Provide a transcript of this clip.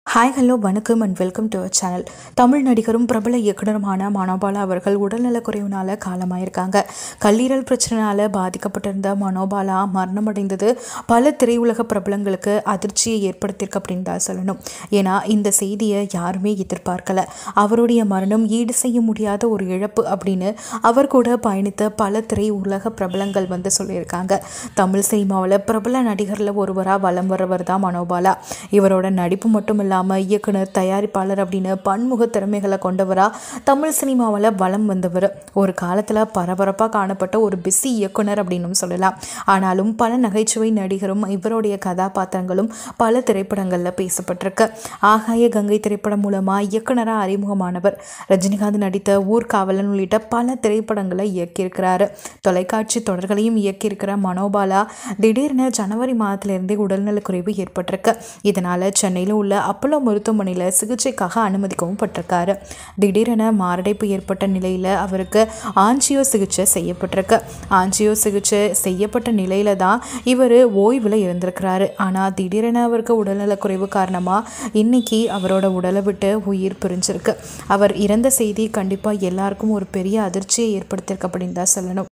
hi hello வணக்கம் and welcome to our channel Tamil நடிகரும் பிரபல இயக்குனருமான மனோபாலா அவர்கள் உடல்நலக்குறைவினால் காலமாயிருக்காங்க கல்லீரல் பிரச்சனையால் பாதிக்கப்பட்டிருந்த மனோபாலா மரணமடைந்தது பல திரையுலக பிரபலங்களுக்கு அதிர்ச்சியை ஏற்படுத்தியிருக்கு அப்படின்னு தான் சொல்லணும் ஏன்னா இந்த செய்தியை யாருமே எதிர்பார்க்கல அவருடைய மரணம் ஈடு செய்ய முடியாத ஒரு இழப்பு அப்படின்னு அவர் கூட பயணித்த பல திரையுலக பிரபலங்கள் வந்து சொல்லியிருக்காங்க தமிழ் சினிமாவில் பிரபல நடிகரில் ஒருவராக வலம் வரவர் தான் மனோபாலா இவரோட நடிப்பு மட்டும் இல்லாமல் இயக்குனர் தயாரிப்பாளர் அப்படின்னு பன்முக திறமைகளை கொண்டவராக தமிழ் சினிமாவில் வலம் வந்தவர் ஒரு காலத்தில் பரபரப்பாக காணப்பட்ட ஒரு பிஸி இயக்குனர் அப்படின்னும் சொல்லலாம் ஆனாலும் பல நகைச்சுவை நடிகரும் இவருடைய கதாபாத்திரங்களும் பல திரைப்படங்களில் பேசப்பட்டிருக்கு ஆகாய கங்கை திரைப்படம் மூலமாக இயக்குனராக அறிமுகமானவர் ரஜினிகாந்த் நடித்த ஊர்காவலன் உள்ளிட்ட பல திரைப்படங்களை இயக்கியிருக்கிறாரு தொலைக்காட்சி தொடர்களையும் இயக்கியிருக்கிற மனோபாலா திடீர்னு ஜனவரி மாதத்திலிருந்தே உடல்நலக்குறைவு ஏற்பட்டிருக்கு இதனால் சென்னையில் உள்ள அப்போலோ மருத்துவமனையில் சிகிச்சைக்காக அனுமதிக்கவும் பட்டிருக்காரு திடீரென மாரடைப்பு ஏற்பட்ட நிலையில் அவருக்கு ஆஞ்சியோ சிகிச்சை செய்யப்பட்டிருக்கு ஆஞ்சியோ சிகிச்சை செய்யப்பட்ட நிலையில தான் இவர் ஓய்வில் இருந்திருக்கிறாரு ஆனால் திடீரென அவருக்கு உடல்நலக்குறைவு காரணமாக இன்னைக்கு அவரோட உடலை விட்டு உயிர் பிரிஞ்சிருக்கு அவர் இறந்த செய்தி கண்டிப்பாக எல்லாருக்கும் ஒரு பெரிய அதிர்ச்சியை ஏற்படுத்தியிருக்கு அப்படின்னு தான் சொல்லணும்